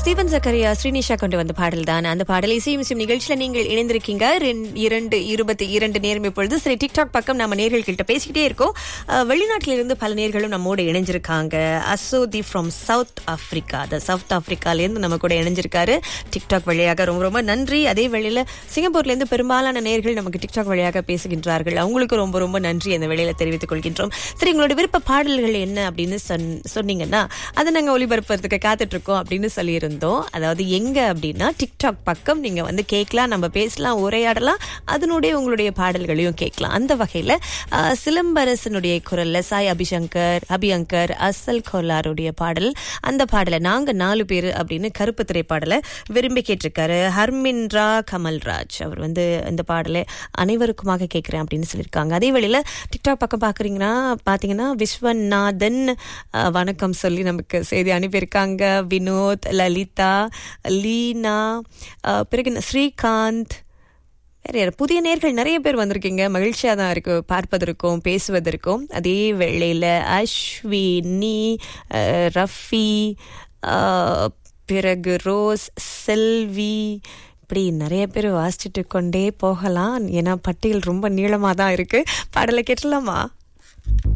Steven Zakariya Srinisha கொண்டு வந்த பாடல் தான் அந்த பாடல் இசையும் இசையும் நிகழ்ச்சியில நீங்கள் இணைந்திருக்கீங்க ரெண்- இரண்டு இருபத்தி இரண்டு நேரம் இப்பொழுது சரி டிக்டாக் பக்கம் நம்ம நேர்கள் கிட்ட பேசிக்கிட்டே இருக்கோம் அஹ், வெளிநாட்டில இருந்து பல நேர்களும் நம்மோட இணைஞ்சிருக்காங்க அசோதி ஃப்ரம் சவுத் ஆப்பிரிக்கா அந்த சவுத் ஆப்பிரிக்கால இருந்து நம்ம கூட இணைஞ்சிருக்காரு டிக்டாக் வழியாக ரொம்ப ரொம்ப நன்றி அதே வேளையில சிங்கப்பூர்ல இருந்து பெரும்பாலான நேர்கள் நமக்கு டிக்டாக் வழியாக பேசுகின்றார்கள் அவங்களுக்கு ரொம்ப ரொம்ப நன்றி அந்த வேளையில தெரிவித்துக் கொள்கின்றோம் சரி உங்களோட விருப்ப பாடல்கள் என்ன அப்படின்னு சொன்- சொன்னீங்கன்னா அதை நாங்க ஒளிபரப்புறதுக்கு காத்துட்டு இருக்கோம் அப்படின்னு சொல்லியிருந்தோம் அதாவது எங்க அப்படின்னா டிக்டாக் பக்கம் நீங்க வந்து கேட்கலாம் நம்ம பேசலாம் உரையாடலாம் அதனுடைய உங்களுடைய பாடல்களையும் கேட்கலாம் அந்த வகையில ஆஹ், சிலம்பரசனுடைய குரல்ல சாய் அபிசங்கர் அபியங்கர் அசல் கோலாருடைய பாடல் அந்த பாடலை நாங்க நாலு பேர் அப்படின்னு கருப்பு திரைப்பாடலை விரும்பி கேட்டிருக்காரு ஹர்மின்ரா கமல்ராஜ் அவர் வந்து இந்த பாடலை அனைவருக்குமாக கேட்கிறேன் அப்படின்னு சொல்லியிருக்காங்க அதே வேளையில டிக்டாக் பக்கம் பாக்குறீங்கன்னா பாத்தீங்கன்னா விஸ்வநாதன் அஹ், வணக்கம் சொல்லி நமக்கு செய்தி அனுப்பியிருக்காங்க வினோத் லலிதா லீனா அஹ், பிறகு என்ன, ஸ்ரீகாந்த் வேற யாரு? புதிய நேர்கள் நிறைய பேர் வந்திருக்கீங்க மகிழ்ச்சியா தான் இருக்கு பார்ப்பதற்கும் பேசுவதற்கும் அதே வேளையில அஸ்வினி அஹ், ரஃபி அஹ், பிறகு ரோஸ் செல்வி இப்படி நிறைய பேர் வாசிச்சுட்டு கொண்டே போகலாம் ஏன்னா பட்டியல் ரொம்ப நீளமா தான் இருக்கு பாடலை கேட்டலாமா